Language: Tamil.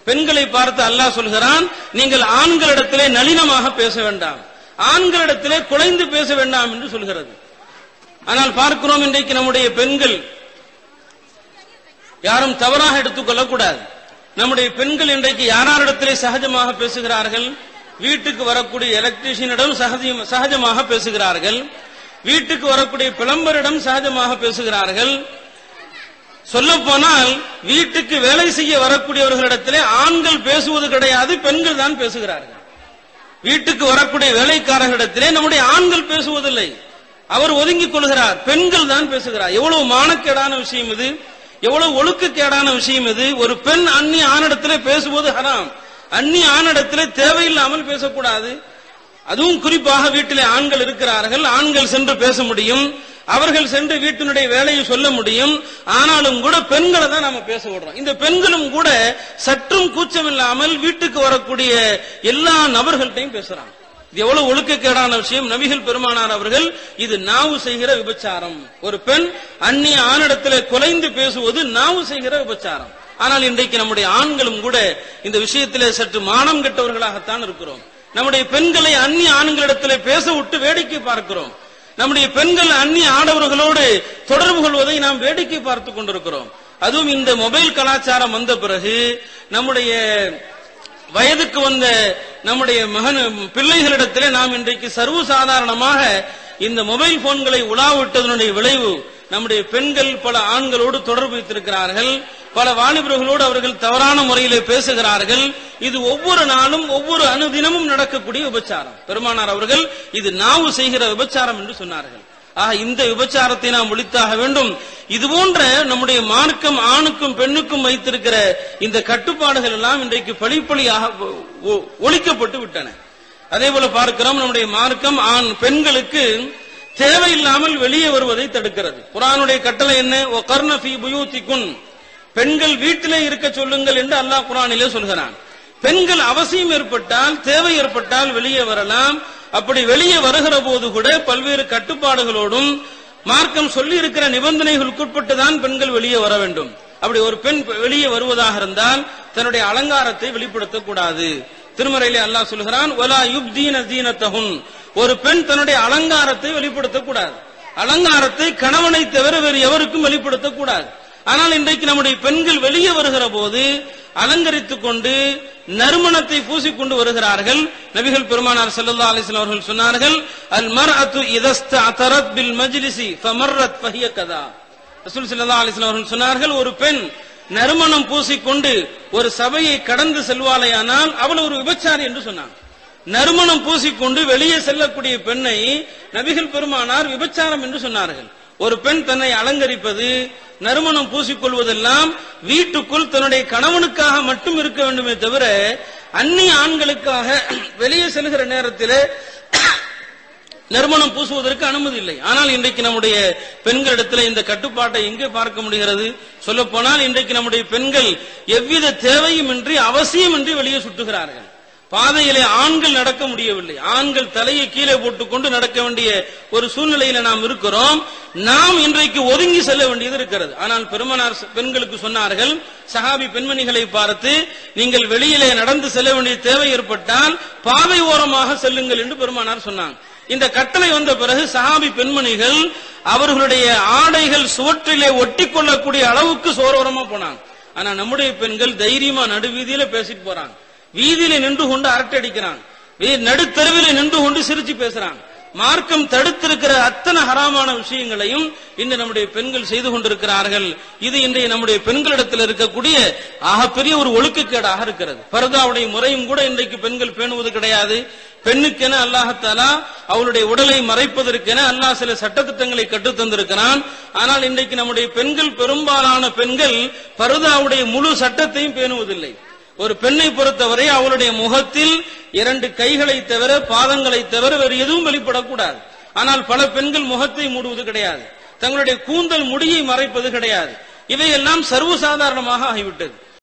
பெண்களை பார்த்து அல்லாஹ் சொல்கிறான் நீங்கள் ஆண்களிடத்திலே நளினமாக பேச வேண்டாம் ஆண்களிடத்திலே குலைந்து பேச வேண்டாம் என்று சொல்கிறது ஆனால் பார்க்கிறோம் இன்றைக்கு நம்முடைய பெண்கள் யாரும் தவறாக எடுத்துக்கொள்ளக் கூடாது நம்முடைய பெண்கள் இன்றைக்கு யாராரிடத்திலே சகஜமாக பேசுகிறார்கள் வீட்டுக்கு வரக்கூடிய எலக்ட்ரீஷியனிடம் சகஜம் சகஜமாக பேசுகிறார்கள் வீட்டுக்கு வரக்கூடிய பிளம்பரிடம் சகஜமாக பேசுகிறார்கள் சொல்ல போனால் வீட்டுக்கு வேலை செய்ய வரக்கூடியவர்களிடத்திலே ஆண்கள் பேசுவது கிடையாது பெண்கள் தான் பேசுகிறார்கள் வீட்டுக்கு வரக்கூடிய வேலைக்காரர்களிடத்திலே நம்முடைய ஆண்கள் பேசுவதில்லை அவர் ஒதுங்கிக் கொள்கிறார் பெண்கள் தான் பேசுகிறார் எவ்வளவு மானக்கேடான விஷயம் இது எவ்வளவு ஒழுக்கக்கேடான விஷயம் இது ஒரு பெண் அந்நிய ஆணிடத்திலே பேசுவது ஹராம் அந்நிய ஆணிடத்திலே தேவையில்லாமல் பேசக்கூடாது அதுவும் குறிப்பாக வீட்டிலே ஆண்கள் இருக்கிறார்கள் ஆண்கள் சென்று பேச முடியும் அவர்கள் சென்று வீட்டினுடைய வேலையை சொல்ல முடியும் ஆனாலும் கூட பெண்களை தான் நாம பேச விடுறோம் இந்த பெண்களும் கூட சற்றும் கூச்சமில்லாமல் வீட்டுக்கு வரக்கூடிய எல்லா நபர்கள்ட்டையும் பேசுறாங்க இது எவ்வளவு ஒழுக்கக்கேடான விஷயம் நபிகள் பெருமானார் அவர்கள் இது நாவு செய்கிற விபச்சாரம் ஒரு பெண் அந்நிய ஆணிடத்திலே குலைந்து பேசுவது நாவு செய்கிற விபச்சாரம் ஆனால் இன்றைக்கு நம்முடைய ஆண்களும் கூட இந்த விஷயத்திலே சற்று மானம் கெட்டவர்களாகத்தான் இருக்கிறோம் நம்முடைய பெண்களை அந்நிய ஆண்களிடத்திலே பேச விட்டு வேடிக்கை பார்க்கிறோம் நம்முடைய பெண்கள் அந்நிய ஆடவர்களோடு தொடர்பு கொள்வதை நாம் வேடிக்கை பார்த்து கொண்டிருக்கிறோம் அதுவும் இந்த மொபைல் கலாச்சாரம் வந்த பிறகு நம்முடைய வயதுக்கு வந்த நம்முடைய மகன் பிள்ளைகளிடத்திலே நாம் இன்றைக்கு சர்வசாதாரணமாக இந்த மொபைல் போன்களை உலாவிட்டதனுடைய விளைவு நம்முடைய பெண்கள் பல ஆண்களோடு தொடர்பு வைத்திருக்கிறார்கள் பல வாலிபர்களோடு அவர்கள் தவறான முறையிலே பேசுகிறார்கள் இது ஒவ்வொரு நாளும் ஒவ்வொரு அனுதினமும் நடக்கக்கூடிய விபச்சாரம் பெருமானார் அவர்கள் இது நாவு செய்கிற விபச்சாரம் என்று சொன்னார்கள் ஆக இந்த விபச்சாரத்தை நாம் ஒழித்தாக வேண்டும் இது போன்ற நம்முடைய மார்க்கம் ஆணுக்கும் பெண்ணுக்கும் வைத்திருக்கிற இந்த கட்டுப்பாடுகள் எல்லாம் இன்றைக்கு பழிப்பழியாக ஒ- ஒ- ஒழிக்கப்பட்டு விட்டன அதே போல பார்க்கிறோம் நம்முடைய மார்க்கம் ஆண் பெண்களுக்கு தேவையில்லாமல் வெளியே வருவதை தடுக்கிறது குரானுடைய கட்டளை என்ன "ஒ கர்ண ஃபீ புயூத்திக்குன் பெண்கள் வீட்டிலே இருக்க சொல்லுங்கள் என்று அல்லாஹ் குரானிலே சொல்கிறான் பெண்கள் அவசியம் ஏற்பட்டால் தேவை ஏற்பட்டால் வெளியே வரலாம் அப்படி வெளியே வருகிற போது கூட பல்வேறு கட்டுப்பாடுகளோடும் மார்க்கம் சொல்லி இருக்கிற நிபந்தனைகளுக்குட்பட்டு தான் பெண்கள் வெளியே வர வேண்டும் அப்படி ஒரு பெண் வெளியே வருவதாக இருந்தால் தன்னுடைய அலங்காரத்தை வெளிப்படுத்தக் கூடாது திருமறையிலே அல்லாஹ் சொல்கிறான் வலா யுப்தீன தீனத்தகுன் ஒரு பெண் தன்னுடைய அலங்காரத்தை வெளிப்படுத்தக் கூடாது அலங்காரத்தை கணவனை தவிர வேறு எவருக்கும் வெளிப்படுத்தக் கூடாது ஆனால் இன்றைக்கு நம்முடைய பெண்கள் வெளியே வருகிற போது அலங்கரித்துக் கொண்டு நறுமணத்தை பூசிக்கொண்டு வருகிறார்கள் நபிகள் பெருமானார் ஸல்லல்லாஹு அலைஹி வஸல்லம் அவர்கள் சொன்னார்கள் அல் மர்அத்து இதஸ்தஅதரத் பில் மஜ்லிசி ஃபமர்ரத் ஃபஹிய கதா ரசூல் ஸல்லல்லாஹு அலைஹி வஸல்லம் அவர்கள் சொன்னார்கள் ஒரு பெண் நறுமணம் பூசிக்கொண்டு ஒரு சபையை கடந்து செல்வாளையானால் அவள் ஒரு விபச்சாரி என்று சொன்னாங்க நறுமணம் பூசிக்கொண்டு வெளியே செல்லக்கூடிய பெண்ணை நபிகள் பெருமானார் விபச்சாரம் என்று சொன்னார்கள் ஒரு பெண் தன்னை அலங்கரிப்பது நறுமணம் பூசிக்கொள்வதெல்லாம் வீட்டுக்குள் தன்னுடைய கணவனுக்காக மட்டும் இருக்க வேண்டுமே தவிர அந்நிய ஆண்களுக்காக வெளியே செல்கிற நேரத்திலே நறுமணம் பூசுவதற்கு அனுமதி இல்லை ஆனால் இன்றைக்கு நம்முடைய பெண்களிடத்தில் இந்த கட்டுப்பாட்டை எங்கே பார்க்க முடிகிறது சொல்ல போனால் இன்றைக்கு நம்முடைய பெண்கள் எவ்வித தேவையுமின்றி அவசியமின்றி வெளியே சுட்டுகிறார்கள் பாதையிலே ஆண்கள் நடக்க முடியவில்லை ஆண்கள் தலையை கீழே போட்டுக்கொண்டு நடக்க வேண்டிய ஒரு சூழ்நிலையில நாம் இருக்கிறோம் நாம் இன்றைக்கு ஒதுங்கி செல்ல வேண்டியது இருக்கிறது ஆனால் பெருமனார் பெண்களுக்கு சொன்னார்கள் சஹாபி பெண்மணிகளை பார்த்து நீங்கள் வெளியிலே நடந்து செல்ல வேண்டிய தேவை ஏற்பட்டால் பாதை ஓரமாக செல்லுங்கள் என்று பெருமானார் சொன்னாங்க இந்த கட்டளை வந்த பிறகு சஹாபி பெண்மணிகள் அவர்களுடைய ஆடைகள் சுவற்றிலே ஒட்டி கொள்ளக்கூடிய அளவுக்கு சோரோரமா போனாங்க ஆனா நம்முடைய பெண்கள் தைரியமா நடுவீதியில பேசிட்டு போறாங்க வீதியில நின்று கொண்டு அரட்டை அடிக்கிறாங்க வீ- நடுத்தெருவில நின்று கொண்டு சிரிச்சு பேசுறாங்க மார்க்கம் தடுத்திருக்கிற அத்தனை ஹராமான விஷயங்களையும் இன்று நம்முடைய பெண்கள் செய்து கொண்டிருக்கிறார்கள் இது இன்றைய நம்முடைய பெண்களிடத்தில் இருக்கக்கூடிய ஆகப்பெரிய ஒரு ஒழுக்கக்கேடாக இருக்கிறது பரதாவுடைய முறையும் கூட இன்றைக்கு பெண்கள் பேணுவது கிடையாது பெண்ணுக்கென அல்லாஹத்தாலா அவளுடைய உடலை மறைப்பதற்கென அல்லாஹ் சில சட்டத்திட்டங்களை கற்றுத் தந்திருக்கிறான் ஆனால் இன்றைக்கு நம்முடைய பெண்கள் பெரும்பாலான பெண்கள் பருதாவுடைய முழு சட்டத்தையும் பேணுவதில்லை ஒரு பெண்ணை பொறுத்தவரை அவளுடைய முகத்தில் இரண்டு கைகளை தவிர பாதங்களை தவிர வேறு எதுவும் வெளிப்படக்கூடாது ஆனால் பல பெண்கள் முகத்தை மூடுவது கிடையாது தங்களுடைய கூந்தல் முடியை மறைப்பது கிடையாது இவையெல்லாம் சர்வசாதாரணமாக ஆகிவிட்டது